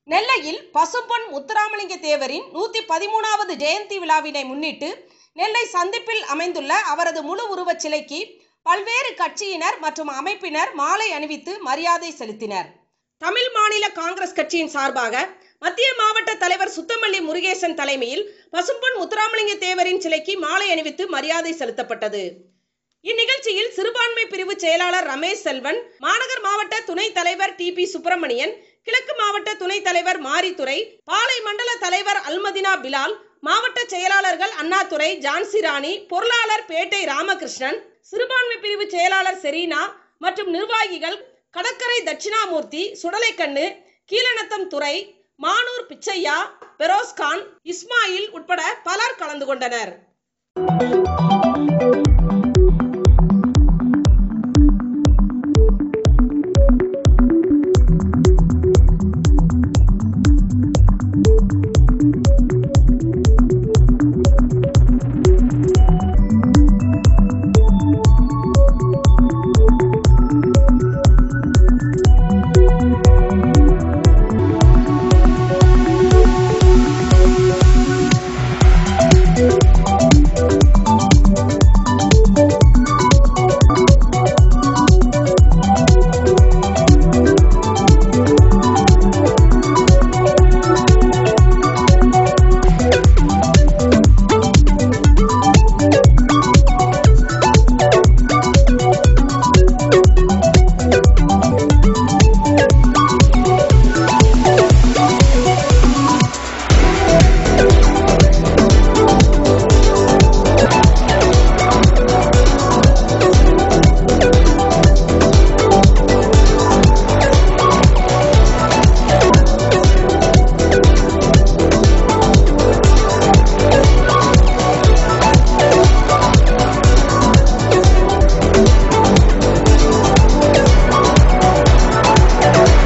நெல்லையில் பசும்பொன் முத்துராமலிங்க தேவரின் நூத்தி பதிமூணாவது ஜெயந்தி விழாவினை முன்னிட்டு நெல்லை சந்திப்பில் அமைந்துள்ள அவரது முழு உருவச் சிலைக்கு பல்வேறு கட்சியினர் மற்றும் அமைப்பினர் மாலை அணிவித்து மரியாதை செலுத்தினர் தமிழ் மாநில காங்கிரஸ் கட்சியின் சார்பாக மத்திய மாவட்ட தலைவர் சுத்தமல்லி முருகேசன் தலைமையில் பசும்பொன் முத்துராமலிங்க தேவரின் சிலைக்கு மாலை அணிவித்து மரியாதை செலுத்தப்பட்டது இந்நிகழ்ச்சியில் சிறுபான்மை பிரிவு செயலாளர் ரமேஷ் செல்வன் மாநகர் மாவட்ட துணைத் தலைவர் டி பி சுப்பிரமணியன் கிழக்கு மாவட்ட துணைத் தலைவர் மாரித்துறை பாலை மண்டல தலைவர் அல்மதினா பிலால் மாவட்ட செயலாளர்கள் அண்ணாதுரை ஜான்சி ராணி பொருளாளர் பேட்டை ராமகிருஷ்ணன் சிறுபான்மை பிரிவு செயலாளர் செரீனா மற்றும் நிர்வாகிகள் கடற்கரை தட்சிணாமூர்த்தி சுடலைக்கண்ணு கீழநத்தம் துறை மானூர் பிச்சையா பெரோஸ்கான் இஸ்மாயில் உட்பட பலர் கலந்து கொண்டனர்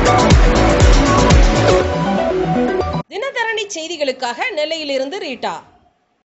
தினதரணி செய்திகளுக்காக நெல்லையிலிருந்து ரீட்டா